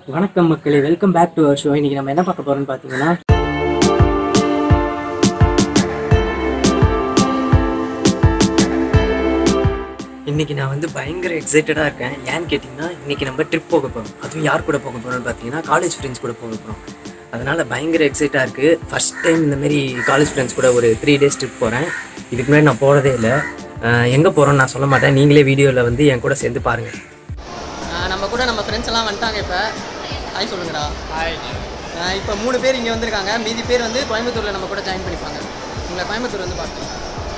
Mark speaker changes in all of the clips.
Speaker 1: வணக்கம் மக்களே welcome back to our show இன்னைக்கு நம்ம என்ன பார்க்க போறோம்னு பார்த்தீங்கன்னா இன்னைக்கு நான் வந்து பயங்கர எக்ஸைட்டடாக இருக்கேன் ஏன்னு கேட்டிங்கன்னா இன்னைக்கு நம்ம ட்ரிப் போக போகிறோம் அதுவும் யார் கூட போக போகிறோம்னு பார்த்தீங்கன்னா காலேஜ் ஃப்ரெண்ட்ஸ் கூட போக போகிறோம் அதனால் பயங்கர எக்ஸைட்டாக இருக்குது ஃபஸ்ட் டைம் இந்த மாதிரி காலேஜ் ஃப்ரெண்ட்ஸ் கூட ஒரு த்ரீ டேஸ் ட்ரிப் போகிறேன் இதுக்கு முன்னாடி நான் போகிறதே இல்லை எங்கே போகிறோன்னு நான் சொல்ல மாட்டேன் நீங்களே வீடியோவில் வந்து என் கூட சேர்ந்து பாருங்கள்
Speaker 2: நம்ம கூட நம்ம ஃப்ரெண்ட்ஸ் எல்லாம் வந்துட்டாங்க இப்போ ஹாய் சொல்லுங்கடா ஹாய் இப்போ மூணு பேர் இங்கே வந்திருக்காங்க மீதி பேர் வந்து கோயம்புத்தூரில் நம்ம கூட ஜாயின் பண்ணிப்பாங்க உங்களை கோயம்புத்தூர் வந்து பார்க்கலாம்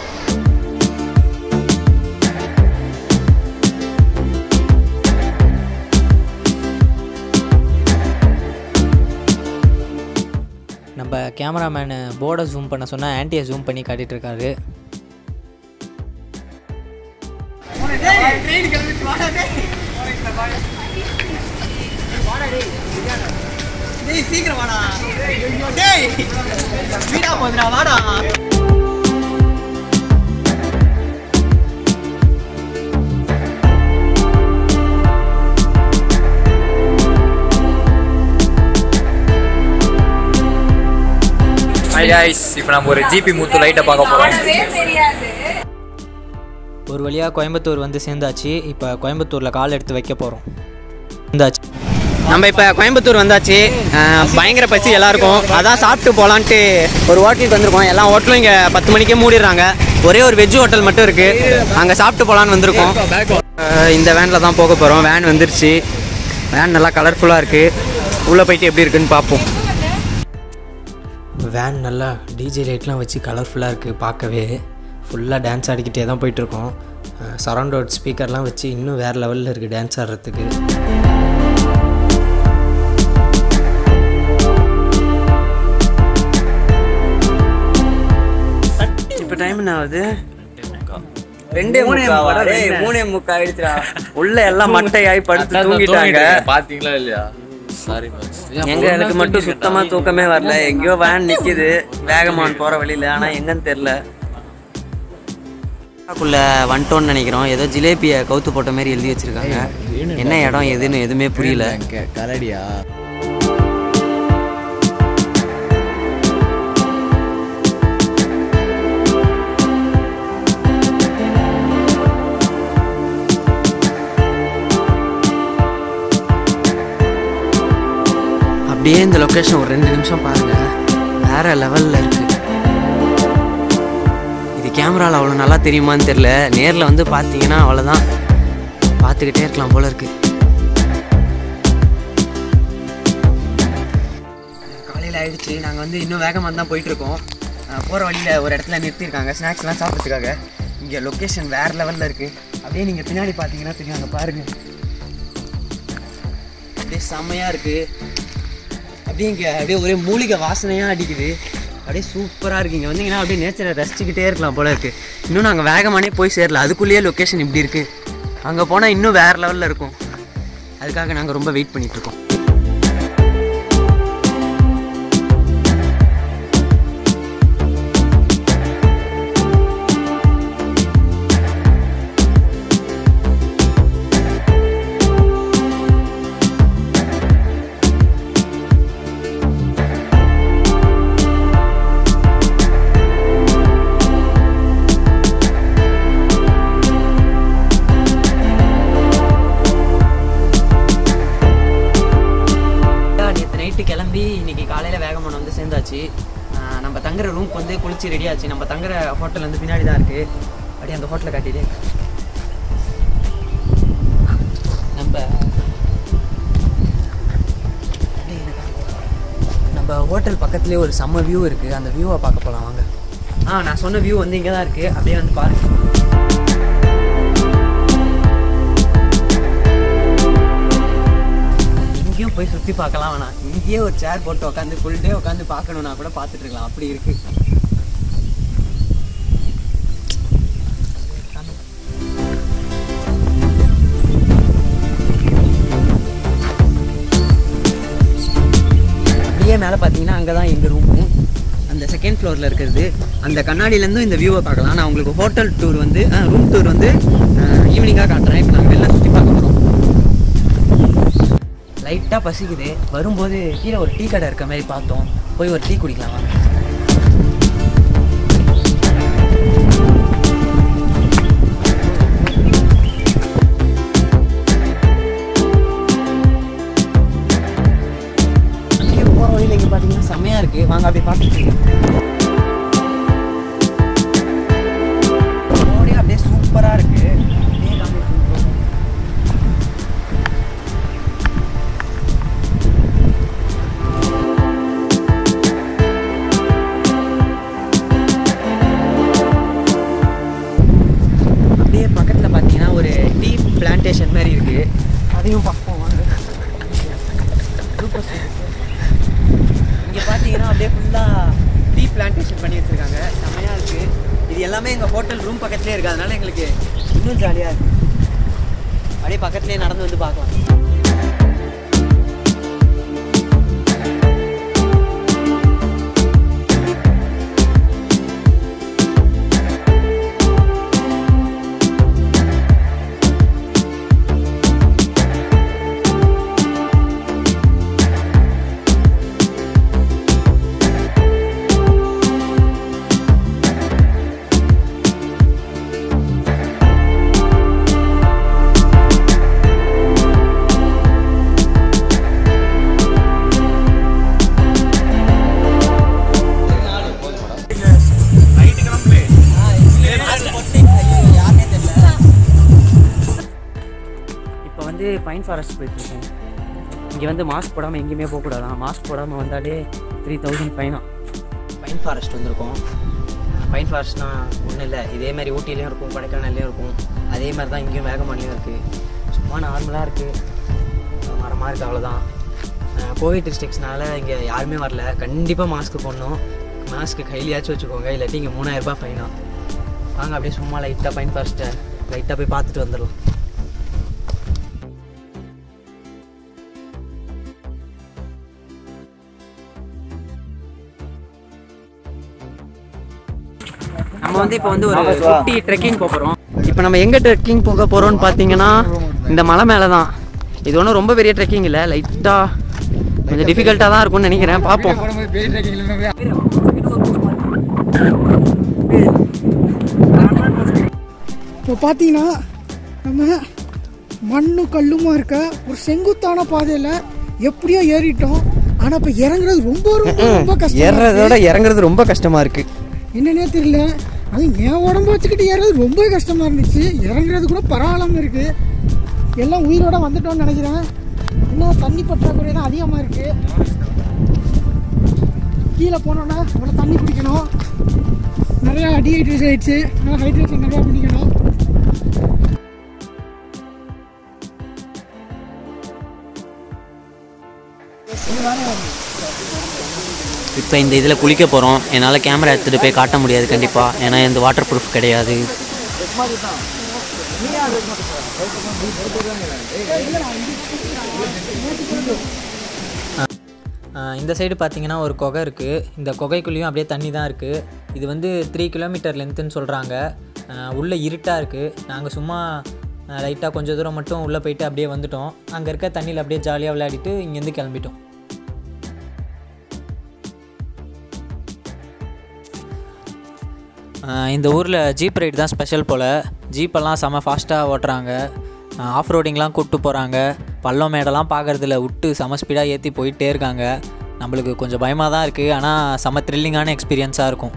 Speaker 3: நம்ம கேமராமேனு போர்டை ஜூம் பண்ண சொன்னால் ஆன்ட்டியை ஜூம் பண்ணி காட்டிட்டு இருக்காரு
Speaker 2: டேய் சீக்கிரம் வாடா டேய் வீடா போதுடா வாடா
Speaker 4: ஹாய் காய்ஸ் இப்போ நம்ம ஒரு ஜிபி முத்து லைட்டை பார்க்க போகிறோம்
Speaker 3: ஒரு வழியாக கோயம்புத்தூர் வந்து சேர்ந்தாச்சு இப்போ கோயம்புத்தூரில் கால் எடுத்து வைக்க போகிறோம் சேர்ந்தாச்சு
Speaker 2: நம்ம இப்போ கோயம்புத்தூர் வந்தாச்சு அஹ், பயங்கர பசி எல்லாருக்கும் அதான் சாப்பிட்டு போகலான்ட்டு ஒரு ஹோட்டலுக்கு வந்திருக்கோம் எல்லா ஹோட்டலும் இங்கே பத்து மணிக்கே மூடிடுறாங்க ஒரே ஒரு வெஜ் ஹோட்டல் மட்டும் இருக்குது அங்கே சாப்பிட்டு போகலான்னு வந்திருக்கோம் அஹ், இந்த வேனில் தான் போக போகிறோம் வேன் வந்துருச்சு வேன் நல்லா கலர்ஃபுல்லாக இருக்குது உள்ளே போயிட்டு எப்படி இருக்குன்னு பார்ப்போம்
Speaker 3: வேன் நல்லா டிஜே லைட்லாம் வச்சு கலர்ஃபுல்லாக இருக்குது பார்க்கவே ஃபுல்லாக டான்ஸ் ஆடிக்கிட்டே தான் போயிட்டுருக்கோம் சரௌண்ட் ஸ்பீக்கர்லாம் வச்சு இன்னும் வேறு லெவலில் இருக்குது டான்ஸ் ஆடுறதுக்கு
Speaker 2: இப்போ டைம் என்ன ஆகுது ரெண்டே முக்கா டேய் மூணே முக்கா ஆயிடுச்சுடா உள்ள எல்லாம் மட்டையாய் படுத்து தூங்கிட்டாங்க
Speaker 4: பார்த்தீங்களா இல்லையா சாரி
Speaker 2: எங்க எனக்கு மட்டும் சுத்தமா தூக்கமே வரல எங்கேயோ வேன் நிக்குது வேகமான் போற வழியில ஆனா எங்கன்னு தெரியல குள்ள வந்துட்டோம்னு நினைக்கிறோம் ஏதோ ஜிலேபியை கவுத்து போட்ட மாதிரி எழுதி வச்சிருக்காங்க என்ன இடம் எதுன்னு எதுவுமே புரியல
Speaker 4: கரடியா
Speaker 2: அப்படியே இந்த லொக்கேஷன் ஒரு ரெண்டு நிமிஷம் பாருங்க வேற லெவல்ல இருக்கு இது கேமரால அவ்வளோ நல்லா தெரியுமான்னு தெரியல நேர்ல வந்து பார்த்தீங்கன்னா அவ்வளோதான் பார்த்துக்கிட்டே இருக்கலாம் போல இருக்கு காலையில் ஆயிடுச்சு நாங்கள் வந்து இன்னும் வேகமாக தான் போயிட்டு இருக்கோம் போகிற வழியில் ஒரு இடத்துல நிறுத்தியிருக்காங்க ஸ்நாக்ஸ்லாம் சாப்பிட்றதுக்காக இங்கே லொக்கேஷன் வேறு லெவலில் இருக்குது அப்படியே நீங்கள் பின்னாடி பார்த்தீங்கன்னா தெரியும் அங்கே பாருங்கள் அப்படியே செம்மையாக இருக்குது அப்படியே இங்கே அப்படியே ஒரே மூலிகை வாசனையாக அடிக்குது அப்படியே சூப்பராக இருக்கு இங்கே வந்தீங்கன்னா அப்படியே நேச்சரை ரசிச்சுக்கிட்டே இருக்கலாம் போல இருக்குது இன்னும் நாங்கள் வேகமானே போய் சேரல அதுக்குள்ளேயே லொக்கேஷன் இப்படி இருக்குது அங்கே போனால் இன்னும் வேறு லெவலில் இருக்கும் அதுக்காக நாங்கள் ரொம்ப வெயிட் பண்ணிட்டு இருக்கோம் நேற்று நைட்டு கிளம்பி இன்னைக்கு காலையில் வேகமான வந்து சேர்ந்தாச்சு ஆஹ் நம்ம தங்குற ரூம்க்கு வந்து குளிச்சு ரெடி ஆச்சு நம்ம தங்குற ஹோட்டல் வந்து பின்னாடி தான் இருக்குது அப்படியே அந்த ஹோட்டலை காட்டிட்டே நம்ம அப்படியே எனக்கு நம்ம ஹோட்டல் பக்கத்துலேயே ஒரு செம்ம வியூ இருக்குது அந்த வியூவை பார்க்க போகலாம் வாங்க ஆ நான் சொன்ன வியூ வந்து இங்கே தான் இருக்குது அப்படியே வந்து பாருங்க எங்கேயும் போய் சுற்றி பார்க்கலாம் வேணாம் இங்கேயே ஒரு சேர் போட்டு உட்காந்து ஃபுல் டே உட்காந்து பார்க்கணுன்னா கூட பார்த்துட்டு இருக்கலாம் அப்படி இருக்கு அப்படியே மேலே பார்த்தீங்கன்னா அங்கே தான் எங்கள் ரூமு அந்த செகண்ட் ஃப்ளோரில் இருக்கிறது அந்த கண்ணாடியிலேருந்தும் இந்த வியூவை பார்க்கலாம் நான் உங்களுக்கு ஹோட்டல் டூர் வந்து ரூம் டூர் வந்து ஈவினிங்காக காட்டுறேன் இப்போ நாங்கள் வெளில சுற்றி பார்க்க போகிறோம் லைட்டாக பசிக்குது வரும்போது கீழே ஒரு டீ கடை இருக்க மாதிரி பார்த்தோம் போய் ஒரு டீ குடிக்கலாம் வாங்க அப்படியே போகிற வழியில் இங்கே பார்த்தீங்கன்னா செம்மையாக இருக்குது வாங்க அப்படியே பார்த்துட்டு ரோடே அப்படியே சூப்பராக இருக்குது அப்படியே காமிச்சு அப்படியே பக்கத்தில் பார்த்தீங்கன்னா ஒரு டீ பிளான்டேஷன் மாதிரி இருக்குது அதையும் பார்ப்போம் வாங்க சூப்பர் இங்கே பார்த்தீங்கன்னா அப்படியே ஃபுல்லாக டீ பிளான்டேஷன் பண்ணி வச்சுருக்காங்க செம்மையாக இருக்குது இது எல்லாமே எங்கள் ஹோட்டல் ரூம் பக்கத்துலேயே இருக்குது அதனால எங்களுக்கு இன்னும் ஜாலியாக இருக்குது அப்படியே பக்கத்துலேயே நடந்து வந்து பார்க்கலாம் இப்போ வந்து பைன் ஃபாரஸ்ட் போயிட்டுருக்கோம் இங்கே வந்து மாஸ்க் போடாமல் எங்கேயுமே போகக்கூடாதான் மாஸ்க் போடாமல் வந்தாலே த்ரீ தௌசண்ட் ஃபைனா பைன் ஃபாரஸ்ட் வந்திருக்கோம் பைன் ஃபாரஸ்ட்னா ஒன்றும் இல்லை இதே மாதிரி ஊட்டிலையும் இருக்கும் கொடைக்கானல்லையும் இருக்கும் அதே மாதிரி தான் இங்கேயும் வேகமான்லையும் இருக்குது சும்மா நார்மலாக இருக்குது மரமாக இருக்குது அவ்வளோதான் கோவிட் டிஸ்ட்ரிக்ஸ்னால இங்கே யாருமே வரல கண்டிப்பாக மாஸ்க் போடணும் மாஸ்க்கு கையிலையாச்சும் வச்சுக்கோங்க இல்லாட்டி இங்கே மூணாயிரரூபா ஃபைனா வாங்க அப்படியே சும்மா லைட்டாக பைன் ஃபாரஸ்ட்டை லைட்டாக போய் பார்த்துட்டு வந்துடலாம் நம்ம வந்து இப்போ வந்து ஒரு குட்டி ட்ரெக்கிங் போக போகிறோம் இப்போ நம்ம எங்கே ட்ரெக்கிங் போக போகிறோம்னு பார்த்தீங்கன்னா இந்த மலை மேலே தான் இது ஒன்றும் ரொம்ப பெரிய ட்ரெக்கிங் இல்லை லைட்டாக கொஞ்சம் டிஃபிகல்ட்டாக தான் இருக்கும்னு நினைக்கிறேன் பார்ப்போம்
Speaker 5: இப்போ பார்த்தீங்கன்னா நம்ம மண்ணும் கல்லுமா இருக்க ஒரு செங்குத்தான பாதையில் எப்படியோ ஏறிட்டோம் ஆனால் இப்போ இறங்குறது ரொம்ப ரொம்ப ரொம்ப கஷ்டம்
Speaker 2: ஏறுறதோட இறங்குறது ரொம்ப கஷ்டமாக இருக்குது
Speaker 5: என்னன்னே தெரியல அது என் உடம்ப வச்சுக்கிட்டு ஏறுறது ரொம்ப கஷ்டமாக இருந்துச்சு இறங்குறது கூட பரவாயில்லாம இருக்கு எல்லாம் உயிரோட வந்துட்டோம்னு நினைக்கிறேன் இன்னும் தண்ணி பற்றாக்குறை தான் அதிகமாக இருக்கு கீழே போனோன்னா அவ்வளோ தண்ணி குடிக்கணும் நிறையா டீஹைட்ரேஷன் ஆயிடுச்சு ஹைட்ரேஷன் நிறையா பண்ணிக்கணும்
Speaker 2: இப்போ இந்த இதில் குளிக்க போகிறோம் என்னால் கேமரா எடுத்துகிட்டு போய் காட்ட முடியாது கண்டிப்பாக ஏன்னா இந்த வாட்டர் ப்ரூஃப் கிடையாது
Speaker 3: இந்த சைடு பார்த்தீங்கன்னா ஒரு குகை இருக்குது இந்த குகைக்குள்ளேயும் அப்படியே தண்ணி தான் இருக்குது இது வந்து த்ரீ கிலோமீட்டர் லென்த்துன்னு சொல்கிறாங்க உள்ளே இருட்டாக இருக்குது நாங்கள் சும்மா லைட்டாக கொஞ்சம் தூரம் மட்டும் உள்ளே போயிட்டு அப்படியே வந்துட்டோம் அங்கே இருக்க தண்ணியில் அப்படியே ஜாலியாக விளையாடிட்டு இங்கேருந்து கிளம்பிட்டோம் ஆஹ் இந்த ஊரில் ஜீப் ரைடு தான் ஸ்பெஷல் போல் ஜீப்பெல்லாம் செம்ம ஃபாஸ்ட்டாக ஓட்டுறாங்க ஆஃப் ரோடிங்லாம் கூப்பிட்டு போகிறாங்க பள்ளம் மேடெல்லாம் பார்க்குறதுல விட்டு செம ஸ்பீடாக ஏற்றி போயிட்டே இருக்காங்க நம்மளுக்கு கொஞ்சம் பயமாக தான் இருக்குது ஆனால் செம த்ரில்லிங்கான எக்ஸ்பீரியன்ஸாக இருக்கும்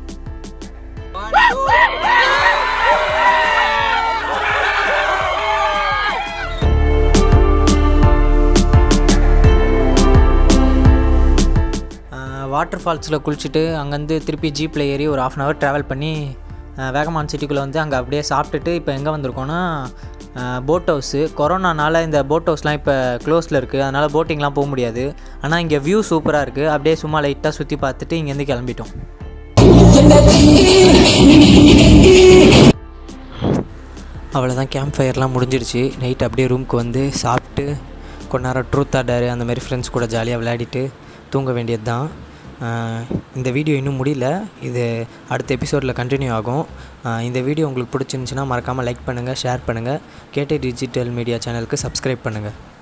Speaker 3: வாட்டர் ஃபால்ஸில் குளிச்சுட்டு அங்கேருந்து திருப்பி ஜீப்பில் ஏறி ஒரு ஆஃப் அன் ஹவர் ட்ராவல் பண்ணி அஹ், வேகமான் சிட்டிக்குள்ளே வந்து அங்கே அப்படியே சாப்பிட்டுட்டு இப்போ எங்கே வந்திருக்கோன்னா போட் ஹவுஸு கொரோனானால இந்த போட் ஹவுஸ்லாம் இப்போ க்ளோஸில் இருக்குது அதனால் போட்டிங்லாம் போக முடியாது ஆனால் இங்கே வியூ சூப்பராக இருக்குது அப்படியே சும்மா லைட்டாக சுற்றி பார்த்துட்டு இங்கேருந்து கிளம்பிட்டோம் அவ்வளோதான் கேம்ப் ஃபயர்லாம் முடிஞ்சிடுச்சு நைட் அப்படியே ரூமுக்கு வந்து சாப்பிட்டு கொஞ்ச நேரம் ட்ரூத் ஆர்டர் அந்த மாதிரி ஃப்ரெண்ட்ஸ் கூட ஜாலியாக விளையாடிட்டு தூங்க வேண்டியது தான் இந்த வீடியோ இன்னும் முடியல இது அடுத்த எபிசோடில் கண்டினியூ ஆகும் ஆஹ் இந்த வீடியோ உங்களுக்கு பிடிச்சிருந்துச்சின்னா மறக்காமல் லைக் பண்ணுங்கள் ஷேர் பண்ணுங்கள் கேட்டே டிஜிட்டல் மீடியா சேனலுக்கு சப்ஸ்கிரைப் பண்ணுங்கள்